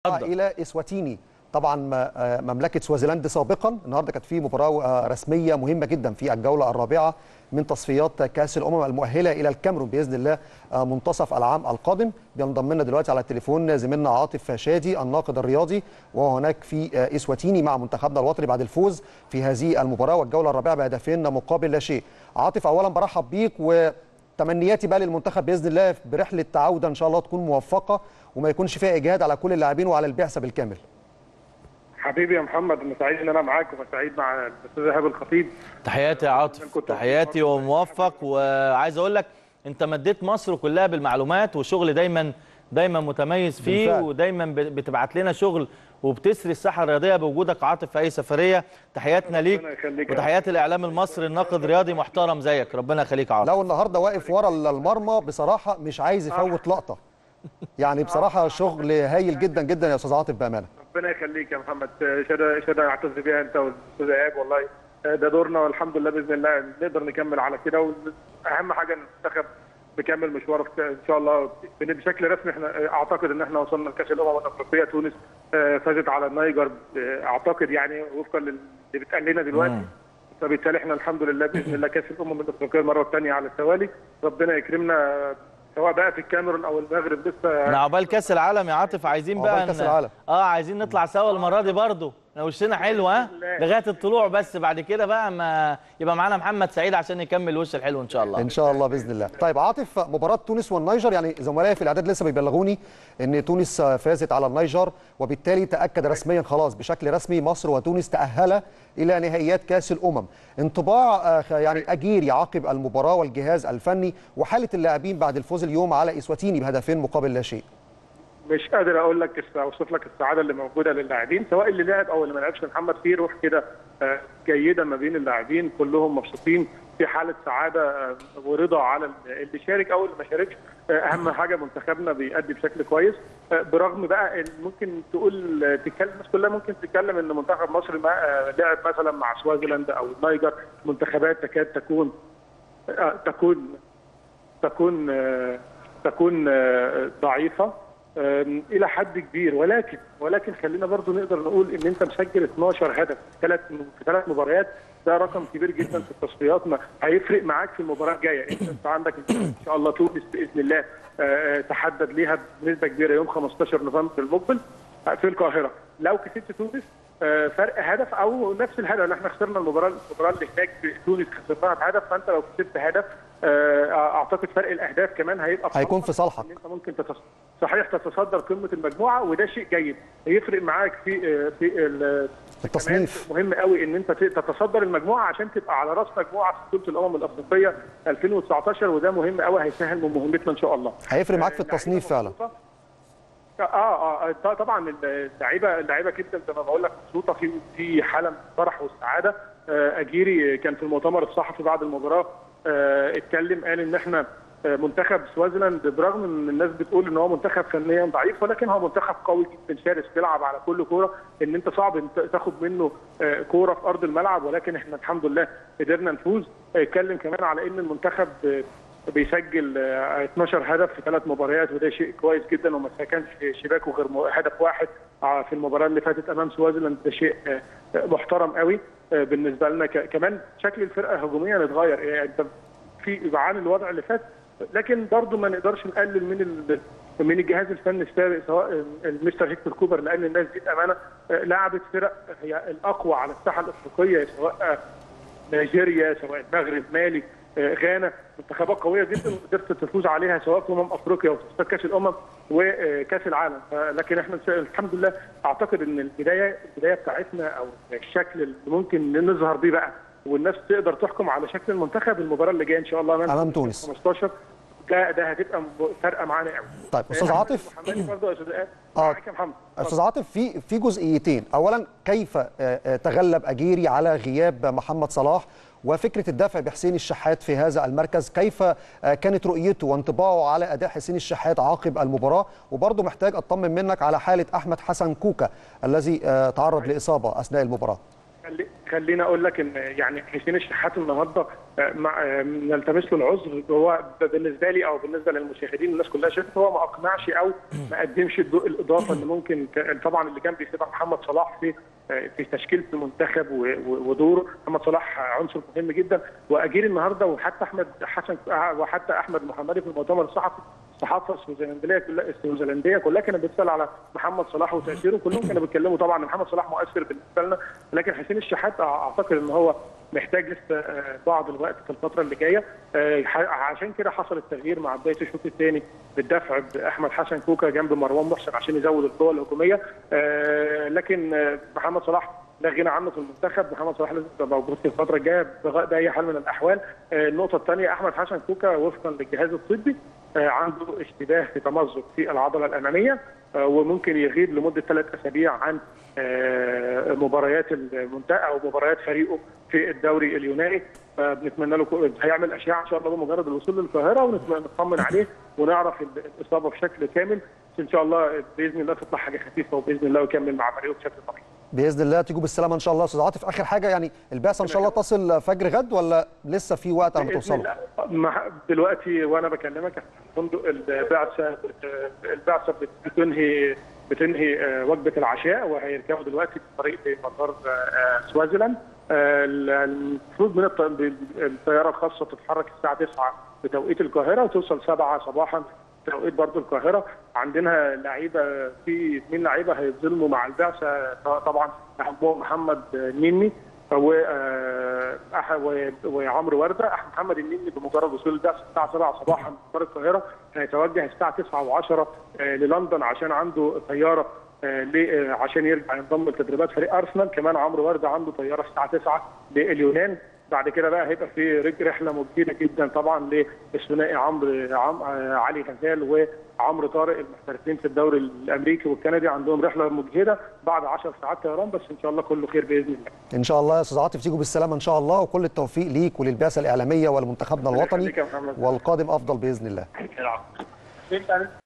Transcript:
الى اسواتيني طبعا مملكه سوازيلاند سابقا النهارده كانت في مباراه رسميه مهمه جدا في الجوله الرابعه من تصفيات كاس الامم المؤهله الى الكاميرون باذن الله منتصف العام القادم بينضم لنا دلوقتي على التليفون زميلنا عاطف شادي الناقد الرياضي وهو هناك في اسواتيني مع منتخبنا الوطني بعد الفوز في هذه المباراه والجوله الرابعه بهدفين مقابل لا شيء عاطف اولا برحب بيك و تمنياتي بقى للمنتخب باذن الله برحله عوده ان شاء الله تكون موفقه وما يكونش فيها اجهاد على كل اللاعبين وعلى البعثه بالكامل. حبيبي يا محمد انا سعيد ان انا معاك وسعيد مع الاستاذ ايهاب الخطيب. تحياتي يا عاطف تحياتي وموفق وعايز اقول لك انت مديت مصر كلها بالمعلومات وشغل دايما دايما متميز فيه بالفعل. ودايما بتبعت لنا شغل وبتسري الساحه الرياضيه بوجودك عاطف في اي سفريه تحياتنا ليك وتحيات الاعلام المصري الناقد رياضي محترم زيك ربنا يخليك عاطف لو النهارده واقف ورا المرمى بصراحه مش عايز يفوت لقطه يعني بصراحه شغل هايل جدا جدا يا استاذ عاطف بامانه ربنا يخليك يا محمد شهاده شهاده اعتز بيها انت والاستاذ ايهاب والله ده دورنا والحمد لله باذن الله نقدر نكمل على كده واهم حاجه ان المنتخب بكمل مشواره ان شاء الله بشكل رسمي احنا اعتقد ان احنا وصلنا لكاس الامم الافريقيه تونس فازت على النيجر اعتقد يعني وفقا للي بيتقال لنا دلوقتي فبالتالي احنا الحمد لله باذن الله كاس الامم الافريقيه المره الثانيه على التوالي ربنا يكرمنا سواء بقى في الكاميرون او المغرب لسه احنا عقبال كاس العالم يا عاطف عايزين بقى كاس العالم اه عايزين نطلع سوا المره دي برضه احنا وشنا حلو ها لغايه الطلوع بس بعد كده بقى ما يبقى معانا محمد سعيد عشان يكمل الوش الحلو ان شاء الله ان شاء الله باذن الله طيب عاطف مباراه تونس والنيجر يعني زملائي في الاعداد لسه بيبلغوني ان تونس فازت على النيجر وبالتالي تاكد رسميا خلاص بشكل رسمي مصر وتونس تاهلا الى نهائيات كاس الامم انطباع يعني اجيري عقب المباراه والجهاز الفني وحاله اللاعبين بعد الفوز اليوم على اسواتيني بهدفين مقابل لا شيء مش قادر اقول لك اوصف لك السعاده اللي موجوده للاعبين سواء اللي لعب او اللي ما لعبش محمد في روح كده جيده ما بين اللاعبين كلهم مبسوطين في حاله سعاده ورضا على اللي شارك او اللي ما شاركش اهم حاجه منتخبنا بيأدي بشكل كويس برغم بقى ممكن تقول تتكلم الناس كلها ممكن تتكلم ان منتخب مصر ما لعب مثلا مع سوازيلاند او النيجر منتخبات تكاد تكون تكون تكون تكون ضعيفه الى حد كبير ولكن ولكن خلينا برضو نقدر نقول ان انت مسجل 12 هدف في ثلاث في ثلاث مباريات ده رقم كبير جدا في التصفيات ما هيفرق معاك في المباراه الجايه انت, انت عندك ان شاء الله تونس باذن الله تحدد ليها بنسبه كبيره يوم 15 نوفمبر المقبل في القاهره لو كسبت تونس فرق هدف او نفس الهدف اللي احنا خسرنا المباراه المباراه اللي هناك في تونس خسرناها بهدف فانت لو كسبت هدف اعتقد فرق الاهداف كمان هيبقى في هيكون في صالحك انت ممكن تتص... صحيح تتصدر قمه المجموعه وده شيء جيد هيفرق معاك في في التصنيف مهم قوي ان انت تتصدر المجموعه عشان تبقى على راس مجموعه في بطوله الامم الافريقيه 2019 وده مهم قوي هيسهل من مهمتنا ان شاء الله هيفرق معاك في التصنيف فعلا اه اه طبعا اللعيبه اللعيبه جدا زي ما بقول لك مبسوطه في في حاله من الفرح والسعاده آه اجيري كان في المؤتمر الصحفي بعد المباراه آه اتكلم قال ان احنا منتخب سوازيلاند برغم ان الناس بتقول ان هو منتخب فنيا ضعيف ولكن هو منتخب قوي جدا شرس بيلعب على كل كوره ان انت صعب تاخد منه كوره في ارض الملعب ولكن احنا الحمد لله قدرنا نفوز اتكلم كمان على ان المنتخب بيسجل 12 هدف في ثلاث مباريات وده شيء كويس جدا وما كانش شباكه غير هدف واحد في المباراه اللي فاتت امام سوازيلاند ده شيء محترم قوي بالنسبه لنا كمان شكل الفرقه هجوميا اتغير يعني انت في عن الوضع اللي فات لكن برضه ما نقدرش نقلل من من الجهاز الفني السابق سواء المستر هيكتور كوبر لان الناس دي امانه لعبت فرق هي الاقوى على الساحه الافريقيه سواء نيجيريا سواء المغرب مالي غانا منتخبات قويه جدا قدرت تفوز عليها سواء في امم افريقيا وفي كاس الامم وكاس العالم لكن احنا الحمد لله اعتقد ان البدايه البدايه بتاعتنا او الشكل اللي ممكن نظهر بيه بقى والناس تقدر تحكم على شكل المنتخب المباراه اللي جايه ان شاء الله امام تونس 15 ده ده هتبقى فارقه معانا قوي طيب استاذ عاطف برضه يا استاذ اه استاذ عاطف في في جزئيتين اولا كيف تغلب اجيري على غياب محمد صلاح وفكره الدفع بحسين الشحات في هذا المركز كيف كانت رؤيته وانطباعه على اداء حسين الشحات عقب المباراه وبرضه محتاج اطمن منك على حاله احمد حسن كوكا الذي تعرض لاصابه اثناء المباراه خلي خليني اقول لك ان يعني حسين الشحات النهارده آه، مع آه، نلتمس له العذر هو ب- بالنسبه لي او بالنسبه للمشاهدين الناس كلها شافت هو ما اقنعش او ما قدمش الضوء الاضافه اللي ممكن ك- طبعا اللي كان بيسيبها محمد صلاح في آه، في تشكيله المنتخب و- و- ودوره محمد صلاح عنصر مهم جدا واجير النهارده وحتى احمد حسن آه، وحتى احمد محمدي في المؤتمر الصحفي الصحافه السويسرلنديه كلها السويسرلنديه كلها كانت بتسال على محمد صلاح وتاثيره كلهم كانوا بيتكلموا طبعا ان محمد صلاح مؤثر بالنسبه لنا لكن حسين الشحات اعتقد ان هو محتاج لسه آه، بعض الوقت في الفتره اللي جايه آه، ح- عشان كده حصل التغيير مع بدايه الشوط الثاني بالدفع باحمد حسن كوكا جنب مروان محسن عشان يزود القوه الهجوميه آه، لكن آه، محمد صلاح لا غنى عنه في المنتخب محمد صلاح لازم يبقى موجود في الفتره الجايه بغ- باي حال من الاحوال آه، النقطه الثانيه احمد حسن كوكا وفقا للجهاز الطبي آه، عنده اشتباه في تمزق في العضله الاماميه آه، وممكن يغيب لمده ثلاث اسابيع عن آه، مباريات المنتخب او مباريات فريقه في الدوري اليوناني فبنتمنى له كو- هيعمل اشعه ان شاء الله بمجرد الوصول للقاهره ونطمن عليه ونعرف ال- الاصابه بشكل كامل ان شاء الله باذن الله تطلع حاجه خفيفه وباذن الله يكمل مع فريقه بشكل طبيعي باذن الله تيجوا بالسلامه ان شاء الله يا استاذ عاطف اخر حاجه يعني البعثه ان شاء الله تصل فجر غد ولا لسه في وقت على ما بإذن توصلوا الله. مع- دلوقتي وانا بكلمك احنا في الفندق البعثه البعثه بتنهي بتنهي آه، وجبه العشاء وهيركبوا دلوقتي في الطريق لمطار آه، سوازيلاند آه، المفروض من الط- الطياره الخاصه تتحرك الساعه 9 بتوقيت القاهره وتوصل 7 صباحا توقيت برضو القاهره عندنا لعيبه في اثنين لعيبه هيتظلموا مع البعثه طبعا اهمهم محمد نيني و آه، أح- و- وعمرو ورده أح- محمد النني بمجرد وصول البعثه الساعه 7 صباحا من مطار القاهره هيتوجه الساعه 9 و10 للندن عشان عنده طياره آه، ل- آه، عشان يرجع ينضم لتدريبات فريق ارسنال كمان عمرو ورده عنده طياره الساعه 9 لليونان بعد كده بقى هيبقى في رج- رحله مجهده جدا طبعا للثنائي عمرو عم آه، علي غزال وعمرو طارق المحترفين في الدوري الامريكي والكندي عندهم رحله مجهده بعد 10 ساعات طيران بس ان شاء الله كله خير باذن الله ان شاء الله يا استاذ عاطف تيجوا بالسلامه ان شاء الله وكل التوفيق ليك وللبعثه الاعلاميه ولمنتخبنا الله الوطني يخليك يا محمد. والقادم افضل باذن الله العفو.